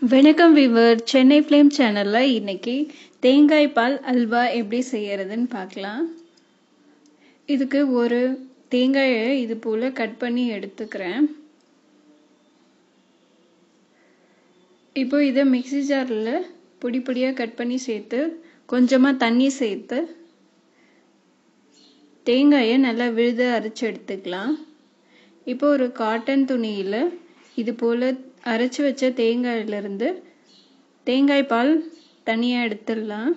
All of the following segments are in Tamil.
வணக்கம் விவர் சென்னை ஃப்ளேம் சேனலில் இன்னைக்கு தேங்காய் பால் அல்வா எப்படி செய்யறதுன்னு பார்க்கலாம் இதுக்கு ஒரு தேங்காயை இது போல் கட் பண்ணி எடுத்துக்கிறேன் இப்போ இதை மிக்சி ஜாரில் பொடி பொடியாக கட் பண்ணி சேர்த்து கொஞ்சமாக தண்ணி சேர்த்து தேங்காயை நல்லா விழுத அரைச்சி எடுத்துக்கலாம் இப்போ ஒரு காட்டன் துணியில் இது போல் அரைச்சி வச்ச தேங்காயிலிருந்து தேங்காய் பால் தனியாக எடுத்துடலாம்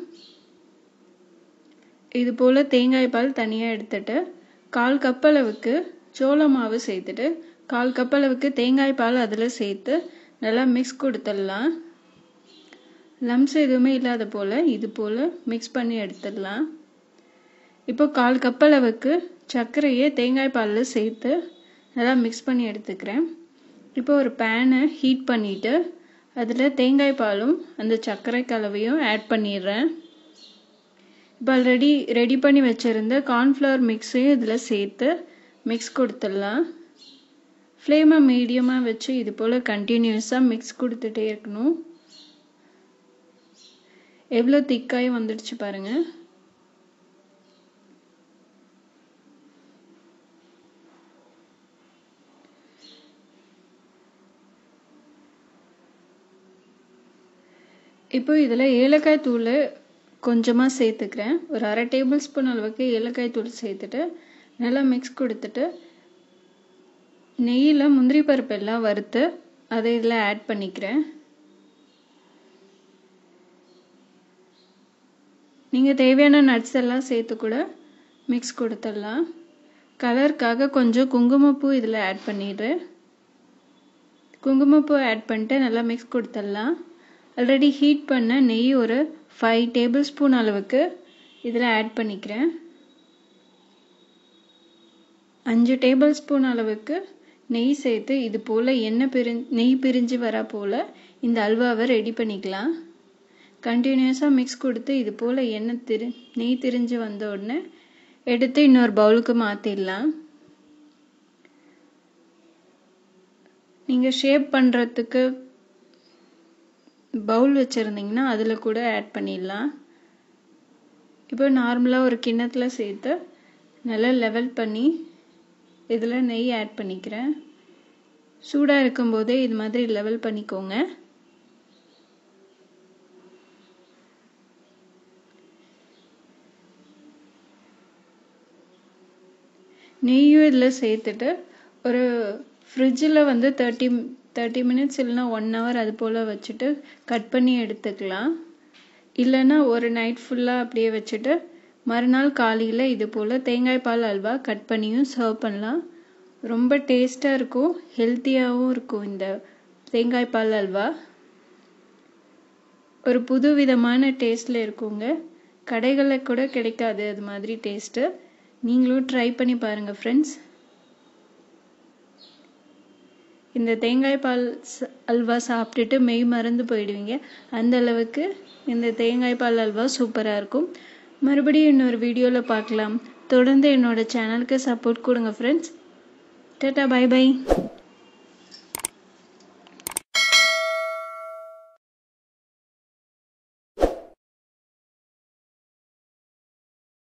இது போல் தேங்காய் பால் தனியாக எடுத்துட்டு கால் கப் அளவுக்கு சோள மாவு சேர்த்துட்டு கால் கப் அளவுக்கு தேங்காய் பால் அதில் சேர்த்து நல்லா மிக்ஸ் கொடுத்துடலாம் லம்ஸ் எதுவுமே இல்லாத போல் இது போல் மிக்ஸ் பண்ணி எடுத்துடலாம் இப்போ கால் கப் அளவுக்கு சர்க்கரையை தேங்காய் பாலில் சேர்த்து நல்லா மிக்ஸ் பண்ணி எடுத்துக்கிறேன் இப்போ ஒரு பேனை ஹீட் பண்ணிவிட்டு அதில் தேங்காய் பாலும் அந்த சர்க்கரை கலவையும் ஆட் பண்ணிடுறேன் இப்போ ஆல்ரெடி ரெடி பண்ணி வச்சுருந்த கார்ன்ஃப்ளவர் மிக்ஸையும் இதில் சேர்த்து மிக்ஸ் கொடுத்துடலாம் ஃப்ளேமை மீடியமாக வச்சு இது போல் கண்டினியூஸாக மிக்ஸ் கொடுத்துட்டே இருக்கணும் எவ்வளோ திக்காகி வந்துடுச்சு பாருங்கள் இப்போ இதில் ஏலக்காய் தூள் கொஞ்சமாக சேர்த்துக்கிறேன் ஒரு அரை டேபிள் ஸ்பூன் அளவுக்கு ஏலக்காய் தூள் சேர்த்துட்டு நல்லா மிக்ஸ் கொடுத்துட்டு நெய்யில் முந்திரி பருப்பு எல்லாம் வறுத்து அதை இதில் ஆட் பண்ணிக்கிறேன் நீங்கள் தேவையான நட்ஸ் எல்லாம் சேர்த்து கூட மிக்ஸ் கொடுத்துடலாம் கலருக்காக கொஞ்சம் குங்குமப்பூ இதில் ஆட் பண்ணிடுறேன் குங்குமப்பூ ஆட் பண்ணிட்டு நல்லா மிக்ஸ் கொடுத்துடலாம் ஆல்ரெடி ஹீட் பண்ண நெய் ஒரு ஃபைவ் டேபிள் ஸ்பூன் அளவுக்கு இதில் ஆட் பண்ணிக்கிறேன் அஞ்சு டேபிள் ஸ்பூன் அளவுக்கு நெய் சேர்த்து இது போல் எண்ணெய் பிரி நெய் பிரிஞ்சு வர போல் இந்த அல்வாவை ரெடி பண்ணிக்கலாம் கண்டினியூஸாக மிக்ஸ் கொடுத்து இது போல் எண்ணெய் திரி நெய் திரிஞ்சு வந்த உடனே எடுத்து இன்னொரு பவுலுக்கு மாற்றிடலாம் நீங்கள் ஷேப் பண்ணுறதுக்கு பவுல் வச்சுருந்தீங்கன்னா அதில் கூட ஆட் பண்ணிடலாம் இப்போ நார்மலாக ஒரு கிண்ணத்தில் சேர்த்து நல்லா லெவல் பண்ணி இதில் நெய் ஆட் பண்ணிக்கிறேன் சூடாக இருக்கும்போதே இது மாதிரி லெவல் பண்ணிக்கோங்க நெய்யும் இதில் சேர்த்துட்டு ஒரு ஃப்ரிட்ஜில் வந்து தேர்ட்டி தேர்ட்டி மினிட்ஸ் இல்லைனா ஒன் ஹவர் அது போல் வச்சுட்டு கட் பண்ணி எடுத்துக்கலாம் இல்லைன்னா ஒரு நைட் ஃபுல்லாக அப்படியே வச்சுட்டு மறுநாள் காலையில் இது போல் தேங்காய் பால் அல்வா கட் பண்ணியும் சர்வ் பண்ணலாம் ரொம்ப டேஸ்ட்டாக இருக்கும் ஹெல்த்தியாகவும் இருக்கும் இந்த தேங்காய் பால் அல்வா ஒரு புது விதமான டேஸ்டில் இருக்குங்க கடைகளில் கூட கிடைக்காது அது மாதிரி டேஸ்ட்டு நீங்களும் ட்ரை பண்ணி பாருங்கள் ஃப்ரெண்ட்ஸ் இந்த தேங்காய் பால் அல்வா சாப்பிட்டுட்டு மெய் மறந்து போயிடுவீங்க அந்த அளவுக்கு இந்த தேங்காய் பால் அல்வா சூப்பராக இருக்கும் மறுபடியும் இன்னொரு வீடியோவில் பார்க்கலாம் தொடர்ந்து என்னோட சேனலுக்கு சப்போர்ட் கொடுங்க ஃப்ரெண்ட்ஸ் டாட்டா பை பை